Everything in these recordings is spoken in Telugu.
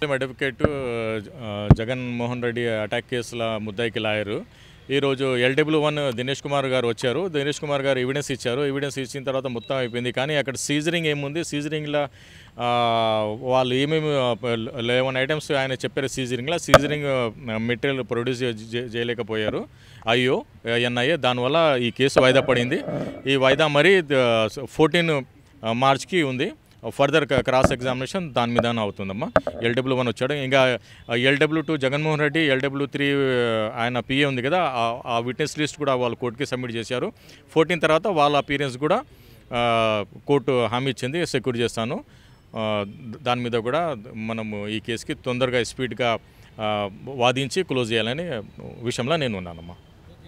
victim advocate Jaganmohan Reddy attack కేసుల ముద్దాయికి లాయరు ఈరోజు ఎల్డబ్ల్యూ వన్ దినేష్ కుమార్ గారు వచ్చారు దినేష్ కుమార్ గారు ఎవిడెన్స్ ఇచ్చారు ఎవిడెన్స్ ఇచ్చిన తర్వాత మొత్తం అయిపోయింది కానీ అక్కడ సీజరింగ్ ఏముంది సీజరింగ్లో వాళ్ళు ఏమేమి లెవెన్ ఐటమ్స్ ఆయన చెప్పారు సీజరింగ్లో సీజరింగ్ మెటీరియల్ ప్రొడ్యూస్ చే- చేయలేకపోయారు అయ్యో ఎన్ఐఏ దానివల్ల ఈ కేసు వాయిదా పడింది ఈ వాయిదా మరి ఫోర్టీన్ మార్చ్కి ఉంది ఫర్దర్ క్రాస్ ఎగ్జామినేషన్ దాని మీద అవుతుందమ్మా ఎల్డబ్ల్యూ వన్ వచ్చాడు ఇంకా LW two Jaganmohan Reddy LW three ఆయన పిఏ ఉంది కదా ఆ- ఆ విట్నెస్ లిస్ట్ కూడా వాళ్ళు కోర్టుకి సబ్మిట్ చేశారు ఫోర్టీన్ తర్వాత వాళ్ళ అపీరెన్స్ కూడా ఆ, కోర్టు హామీ ఇచ్చింది సెక్యూర్ చేస్తాను ఆ, దాని మీద కూడా మనము ఈ కేసుకి తొందరగా స్పీడ్గా ఆ, వాదించి క్లోజ్ చేయాలని విషయంలో నేను ఉన్నానమ్మా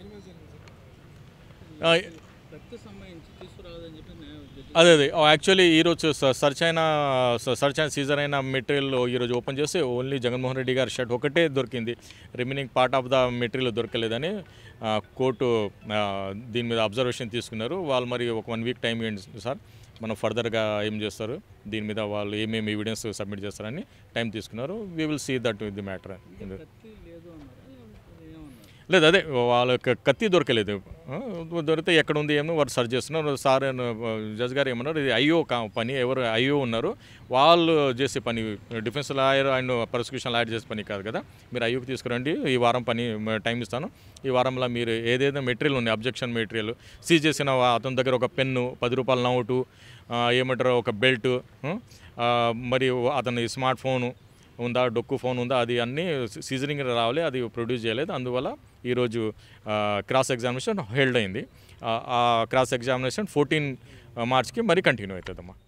ఆ, కత్తి సంబంధించి తీసుకురావద్దని చెప్పి న్యాయ జడ్జి అదే అదే యాక్చువల్లీ ఈరోజు స- సర్చ్ అయిన స- సర్చ్ అయిన సీజర్ అయిన మెటీరియల్ ఈరోజు ఓపెన్ చేస్తే ఓన్లీ జగన్మోహన్ రెడ్డి గారి షర్ట్ ఒకటే దొరికింది remaining part of the material దొరకలేదని ఆ, కోర్టు ఆ, దీని మీద అబ్జర్వేషన్ తీసుకున్నారు వాళ్ళు మరి ఒక వన్ వీక్ టైం ఇవ్వండి సార్ మనం ఫర్దర్గా ఏం చేస్తారు దీని మీద వాళ్ళు ఏమేమి ఎవిడెన్స్ సబ్మిట్ చేస్తారని టైం తీసుకున్నారు we will see that the matter కత్తి లేదు అన్నారా ఏమన్నారు లేదు అదే వాళ్ళకి కత్తి దొరకలేదు ఆ, దొరికితే ఎక్కడ ఉంది ఏమో వారు సర్చ్ చేస్తున్నారు సార్ అని, ఆ, జడ్జ్ గారు ఏమన్నారు ఇది అయ్యో కా పని ఎవరు అయ్యో ఉన్నారు వాళ్ళు చేసే పని defence lawyer and prosecution lawyer చేసే పని కాదు కదా మీరు అయ్యోకి తీసుకురండి ఈ వారం పని మ- టైం ఇస్తాను ఈ వారంలో మీరు ఏదైతే మెటీరియల్ ఉంది అబ్జెక్షన్ మెటీరియల్ సీజ్ చేసిన వా- అతని దగ్గర ఒక పెన్ను పది రూపాయల నోటు ఆ, ఏమంటారు ఒక బెల్ట్ మరి అతని స్మార్ట్ ఫోను ఉందా డొక్కు ఫోన్ ఉందా అది అన్నీ సీజనింగ్ రావాలి అది ప్రొడ్యూస్ చేయలేదు అందువల్ల ఈరోజు ఆ, క్రాస్ ఎగ్జామినేషన్ హెల్డ్ అయింది ఆ, ఆ క్రాస్ ఎగ్జామినేషన్ ఫోర్టీన్ మార్చ్కి మరి కంటిన్యూ అవుతుందమ్మా